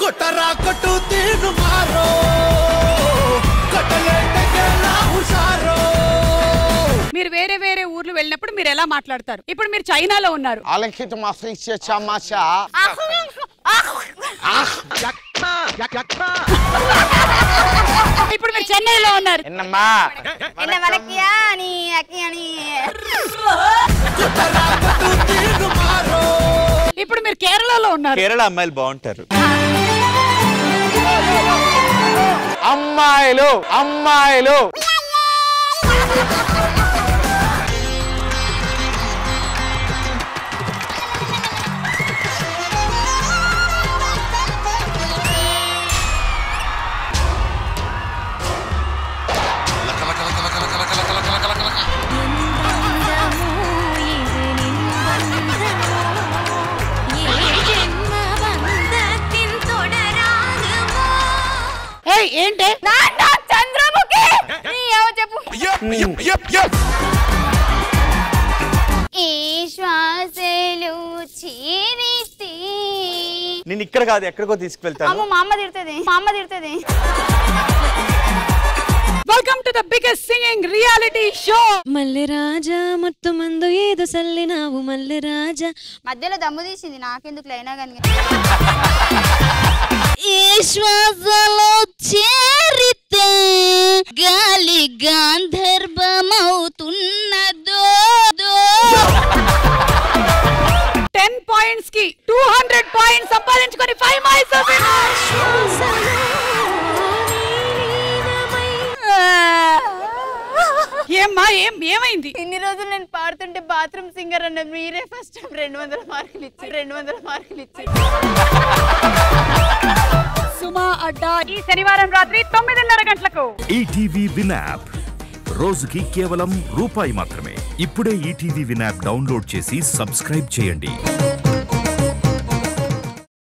కొట్టరా కొట్టు తీరు మారో కొట్టలేటకే నా హుషారో మీరు వేరే వేరే ఊర్లు వెళ్ళినప్పుడు మీరు ఎలా మాట్లాడతారు ఇప్పుడు మీరు చైనాలో ఉన్నారు అలకిత మాస చమాషా ఇప్పుడు మీరు చెన్నైలో ఉన్నారు ఎన్నమ్మా என்ன வணக்கியா நீ அக்கியா நீ కొట్టరా కొట్టు తీరు మారో ఇప్పుడు మీరు కేరళలో ఉన్నారు కేరళ అమ్మాయిలు బాగుంటారు అమ్మాయిలు అమ్మాయిలు ఏయ్ ఏంటే చంద్రముఖి నీ ఏమో చెప్పు ఈ శ్వాసలు చీరిస్తే నేను ఇక్కడ కాదు ఎక్కడికో తీసుకువెళ్తాను అమ్మ మా అమ్మ తిడుతుంది మా అమ్మ తిడుతుంది welcome to the biggest singing reality show మల్లె రాజా మొత్తం మందు ఏదో సల్లినావు మల్లె రాజా మధ్యలో దమ్ము తీసింది నాకెందుకు అయినా కానీ ఈ శ్వాసలో చేరితే గాలి గాంధర్వమవుతున్నదో దో. టెన్ పాయింట్స్ కి టూ హండ్రెడ్ పాయింట్స్ సంపాదించుకొని ఫైవ్ మైల్స్ ఏమ్మా ఏం ఏమైంది ఇన్ని రోజులు నేను పాడుతుంటే బాత్రూమ్ సింగర్ అన్నది మీరే ఫస్ట్ టైం రెండు వందల మార్కులు ఇచ్చి రెండు వందల మార్కులు ఇచ్చి సుమా అడ్డా ఈ శనివారం రాత్రి తొమ్మిదిన్నర గంటలకు ఈటీవీ విన్ యాప్ రోజుకి కేవలం రూపాయి మాత్రమే ఇప్పుడే ఈటీవీ విన్ యాప్ డౌన్లోడ్ చేసి సబ్స్క్రైబ్ చేయండి